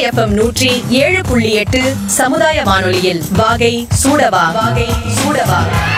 FM நூற்றி ஏழு புள்ளி எட்டு சமுதாய வானொலியில் வாகை சூடவா வாகை சூடவா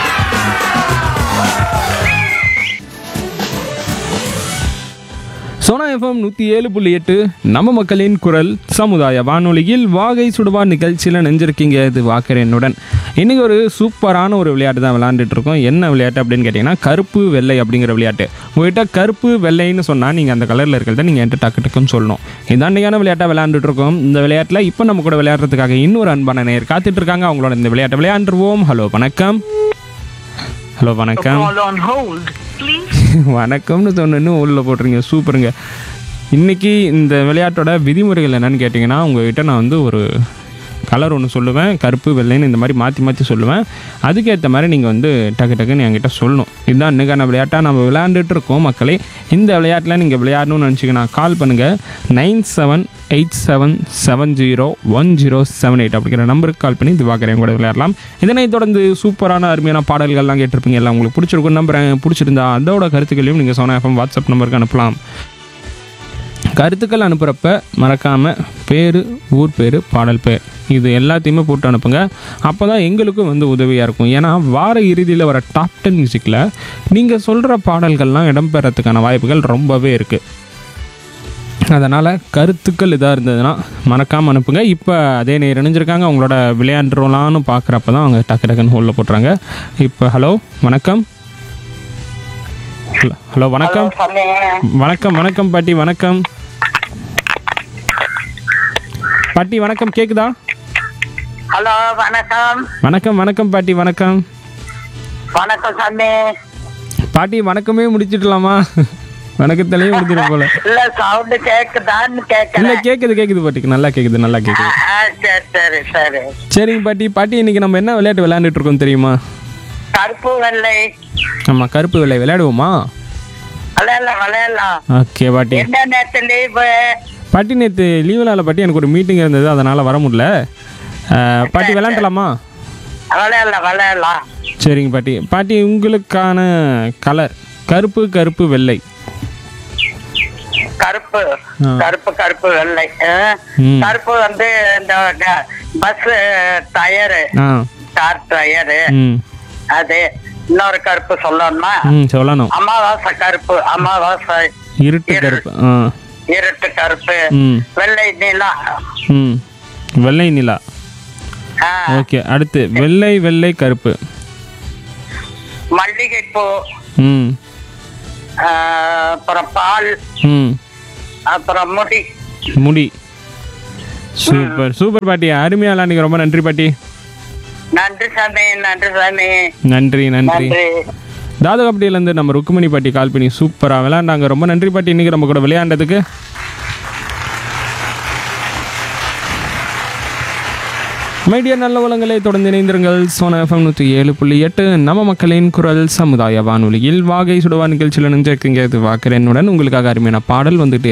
சோனா எஃப்எம் நூற்றி ஏழு புள்ளி எட்டு நம்ம மக்களின் குரல் சமுதாய வானொலியில் வாகை சுடுவா நிகழ்ச்சியில் நெஞ்சிருக்கீங்க இது வாக்கரனுடன் இன்றைக்கி ஒரு சூப்பரான ஒரு விளையாட்டு தான் விளையாண்டுட்டு இருக்கோம் என்ன விளையாட்டு அப்படின்னு கேட்டிங்கன்னா கருப்பு வெள்ளை அப்படிங்கிற விளையாட்டு உங்கள்கிட்ட கருப்பு வெள்ளைன்னு சொன்னால் நீங்கள் அந்த கலரில் இருக்கிறத நீங்கள் என்கிட்ட டக்கு டக்குன்னு சொல்லணும் இதான் அன்றைக்கான விளையாட்டாக விளையாண்டுட்டு இருக்கோம் இந்த விளையாட்டில் இப்போ நம்ம கூட விளையாடுறதுக்காக இன்னொரு அன்பான நேர் காத்துட்டு இருக்காங்க அவங்களோட இந்த விளையாட்டை விளையாண்டுருவோம் ஹலோ வணக்கம் ஹலோ வணக்கம் Call on hold, please. வணக்கம்னு சொன்னு உள்ள போட்டுருங்க சூப்பருங்க இன்னைக்கு இந்த விளையாட்டோட விதிமுறைகள் என்னன்னு கேட்டிங்கன்னா உங்ககிட்ட நான் வந்து ஒரு கலர் ஒன்று சொல்லுவேன் கருப்பு வெள்ளைன்னு இந்த மாதிரி மாற்றி மாற்றி சொல்லுவேன் அதுக்கேற்ற மாதிரி நீங்கள் வந்து டக்கு டக்குன்னு என்கிட்ட சொல்லணும் இதுதான் இன்னைக்கான விளையாட்டாக நம்ம விளையாண்டுட்டு இருக்கோம் மக்களே இந்த விளையாட்டில் நீங்கள் விளையாடணும்னு நினச்சிங்கன்னா கால் பண்ணுங்கள் nine seven eight seven seven zero one zero seven eight அப்படிங்கிற நம்பருக்கு கால் பண்ணி இது பார்க்குறேன் கூட விளையாடலாம் இதனைத் தொடர்ந்து சூப்பரான அருமையான பாடல்கள்லாம் கேட்டிருப்பீங்க எல்லாம் உங்களுக்கு பிடிச்சிருக்கும் நம்புறேன் பிடிச்சிருந்தா அதோட கருத்துக்களையும் நீங்கள் சோனா எஃப்எம் வாட்ஸ்அப் நம்பருக்கு அனுப்பலாம் கருத்துக்கள் அனுப்புகிறப்ப மறக்காமல் பேர் ஊர் பேர் பாடல் பேர் இது எல்லாத்தையுமே போட்டு அனுப்புங்க அப்போ தான் எங்களுக்கும் வந்து உதவியாக இருக்கும் ஏன்னா வார இறுதியில் வர டாப் டென் மியூசிக்கில் நீங்கள் சொல்கிற பாடல்கள்லாம் இடம்பெறத்துக்கான வாய்ப்புகள் ரொம்பவே இருக்குது அதனால் கருத்துக்கள் இதாக இருந்ததுன்னா மறக்காமல் அனுப்புங்க இப்போ அதே நேரம் இணைஞ்சிருக்காங்க அவங்களோட விளையாண்டுலான்னு பார்க்குறப்ப தான் அவங்க டக்கு டக்குன்னு ஹோலில் போட்டுறாங்க இப்போ ஹலோ வணக்கம் ஹலோ ஹலோ வணக்கம் வணக்கம் வணக்கம் பாட்டி வணக்கம் பாட்டி வணக்கம் கேக்குதா ஹலோ வணக்கம் வணக்கம் வணக்கம் பாட்டி வணக்கம் வணக்கம் சாமி பாட்டி வணக்கமே முடிச்சிடலாமா வணக்கத்திலேயே முடிச்சிடும் போல இல்ல சவுண்ட் கேக்குதான்னு இல்ல கேக்குறேன் கேக்குது கேக்குது பாட்டிக்கு நல்லா கேக்குது நல்லா கேக்குது ஆ, சரி சரி சரி சரிங்க பாட்டி பாட்டி இன்னைக்கு நம்ம என்ன விளையாட்டு விளையாண்டுட்டு இருக்கோம் தெரியுமா கருப்பு வெள்ளை ஆமா கருப்பு விளையாட விளையாடுவோமா விளையாடலாம் விளையாடலாம் ஓகே பாட்டி என்ன நேரத்து லீவு பாட்டி நேற்று லீவில் பாட்டி எனக்கு ஒரு மீட்டிங் இருந்தது அதனால வர முடியல அஹ், பாட்டி விளையாண்டலாமா விளையாடலாம் விளையாடலாம் சரிங்க பாட்டி பாட்டி உங்களுக்கான கலர் கருப்பு கருப்பு வெள்ளை கருப்பு ஆ. கருப்பு கருப்பு வெள்ளை ஆ? ம். கருப்பு வந்து இந்த பஸ் டயரு ஆ கார் டயரு ம் அது இன்னொரு கருப்பு சொல்லணுமா ம் சொல்லணும் அமாவாசை கருப்பு அமாவாசை இருட்டு கருப்பு ஆ இருட்டு கருப்பு ம் வெள்ளை நிலா ம் வெள்ளை நிலா ஆ, ஓகே அடுத்து வெள்ளை வெள்ளை கருப்பு மல்லிகைப்பூ ம் ஆ, அப்புறம் பால் ம் அப்புறம் முடி முடி சூப்பர் சூப்பர் பாட்டி அருமையா விளாண்டிங்க ரொம்ப நன்றி பாட்டி நன்றி சாமி நன்றி சாமி நன்றி நன்றி நன்றி தாது கபடியிலேருந்து நம்ம ருக்குமணி பாட்டி கால் பண்ணி சூப்பராக விளையாண்டாங்க ரொம்ப நன்றி பாட்டி இன்னைக்கு நம்ம கூட விளையாண்டதுக்கு மைடிய நல்ல உலகங்களை தொடர்ந்து இணைந்திருங்கள் சோனா எஃப்எம் நூற்றி ஏழு புள்ளி எட்டு நம்ம மக்களின் குரல் சமுதாய வானொலியில் வாகை சுடுவா நிகழ்ச்சியில் நினைஞ்சிருக்கீங்க இது வாக்கரனுடன் உங்களுக்காக அருமையான பாடல் வந்துட்டு